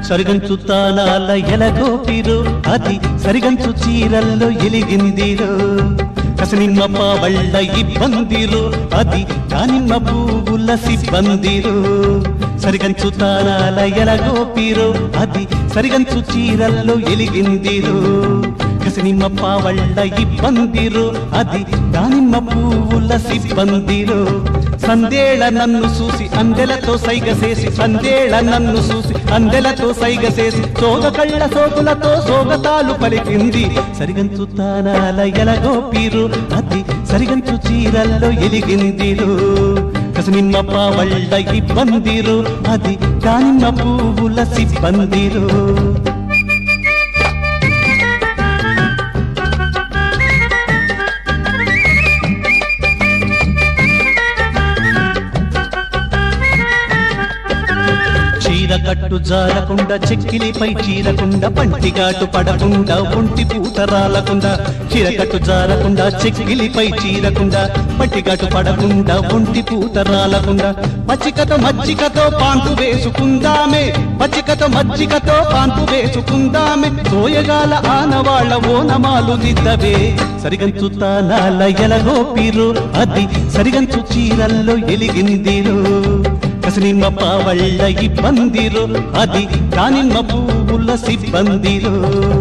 సరిగంచు తానాల ఎలగోపిరు అది సరిగంచు చీరల్లో ఎలిగిందిరో కసనిమ్మ పావళ్ళ ఇబ్బందిరు అది దానిమ్మ పువ్వుల సిబ్బందిరు సరిగంచు తానాల ఎలగోపిరు అది సరిగంచు చీరల్లో ఎలిగిందిరు కసనిమ్మ పావళ్ళ ఇబ్బందిరు అది దానిమ్మ పువ్వుల సిబ్బందిరు సందేళ నన్ను చూసి అందెలతో సైగ చేసి సందేళ నన్ను చూసి అందెలతో సైగ చేసి సోగ కళ్ళ సోకులతో సోగతాలు పలికింది సరిగంచు తానాల ఎలగోపిరు అది సరిగంచు చీరల్లో ఎలిగిందిరు కసనిమ్మ పావళ్ళ ఇబ్బందిరు అది దానిమ్మ పువ్వుల సిబ్బందిరు చీర కట్టు జారకుండా చెక్కిలిపై చీరకుండా పంటిగాటు పడకుండా ఒంటి పూట రాలకుండా చీర కట్టు జారకుండా చెక్కిలిపై చీరకుండా పంటిగాటు పడకుండా ఒంటి పూట రాలకుండా పచ్చికతో మజ్జికతో పాంపు వేసుకుందామే పచ్చికతో మజ్జికతో పాంపు వేసుకుందామే సోయగాల ఆనవాళ్ళ ఓనమాలు దిద్దవే సరిగంచు తానాల ఎలగోపిరు అది సరిగంచు చీరల్లో ఎలిగిందిరు కసనిమ్మ పావళ్ళ ఇబ్బందిరు అది దానిమ్మ పువ్వుల సిబ్బందిరు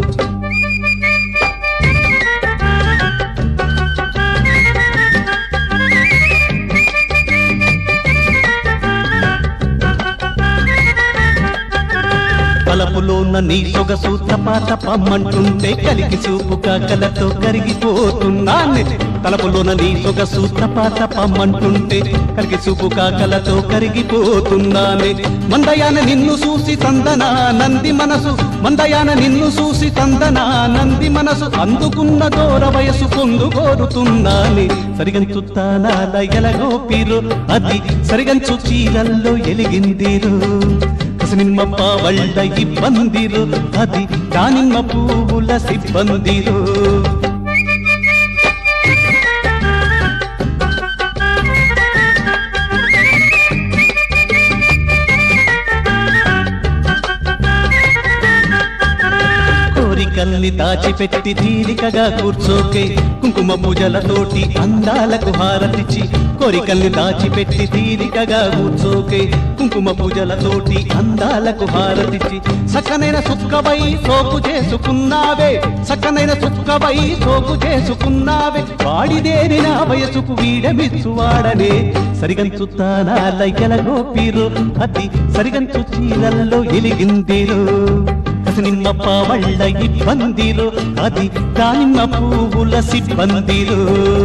తలపులోన నీ సొగసు తపాత పమ్మంటుంటే కలిగి చూపు కాకలతో కరిగిపోతున్నానే తలపులోన నీ సొగసు తపాత పమ్మంటుంటే కలిగి చూపు కాకలతో కరిగిపోతున్నానే మందయాన నిన్ను చూసి తందన నంది మనసు మందయాన నిన్ను చూసి తందన నంది మనసు అందుకున్న దూర వయసు పొందు కోరుతున్నానే సరిగంచు తానాల ఎలగోపిరు అది సరిగంచు చీరల్లో ఎలిగిందిరు కసనిమ్మ పావళ్ళ ఇబ్బందిరు అది దానిమ్మ పువ్వుల సిబ్బందిరు కోరికల్ని దాచిపెట్టి తీరికగా కూర్చోకే కుంకుమ పూజలతోటి అందాలకు హారతిచ్చి కోరికల్ని దాచిపెట్టి తీరికగా కూర్చోకే కుంకుమ పూజలతోటి అందాలకు హారతిచ్చి సక్కనైన సుక్కవై సోకు చేసుకున్నావే సక్కనైన సుక్కవై సోకు చేసుకున్నావే వాడిదేని నా వయసుకు వీడమిచ్చు వాడనే సరిగంచు తానాల ఎలగోపిరు అది సరిగంచు చీరల్లో ఎలిగిందిరు కసనిమ్మ పావళ్ళ ఇబ్బందిరు అది దానిమ్మ పువ్వుల సిబ్బందిరు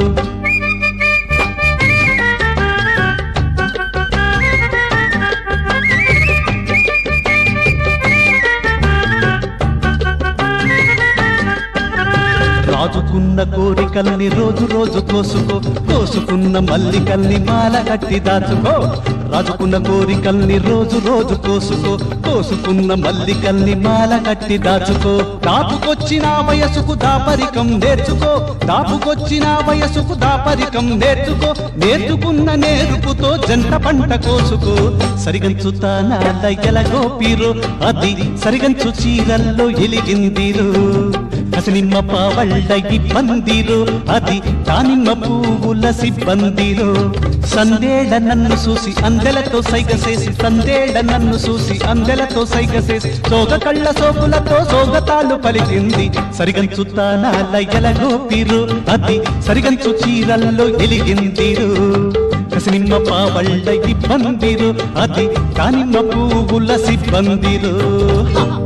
రాజుకున్న కోరికల్ని రోజు రోజు కోసుకో కోసుకున్న మల్లికల్ని మాల కట్టి దాచుకో రాజుకున్న కోరికల్ని రోజు రోజు కోసుకో కోసుకున్న మల్లికల్ని మాల కట్టి దాచుకో దాపుకొచ్చిన వయసుకు దాపరికం నేర్చుకో దాపుకొచ్చిన వయసుకు దాపరికం నేర్చుకో నేర్చుకున్న నేర్పుతో జంట పంట కోసుకో సరిగంచు తానాల ఎలగోపిరు అది సరిగంచు చీరల్లో ఎలిగిందిరు కసనిమ్మ పావళ్ళ ఇబ్బందిరు అది దానిమ్మ పువ్వుల సిబ్బందిరు సందేళ నన్ను చూసి అందెలతో సైగ చేసి సందేళ నన్ను చూసి అందెలతో సైగ చేసి సోగ కళ్ళ సోకులతో సోగతాలు పలికింది సరిగంచు తానాల ఎలగోపిరు అది సరిగంచు చీరల్లో ఎలిగిందిరు కసనిమ్మ పావళ్ళ ఇబ్బందిరు అది దానిమ్మ పువ్వుల సిబ్బందిరు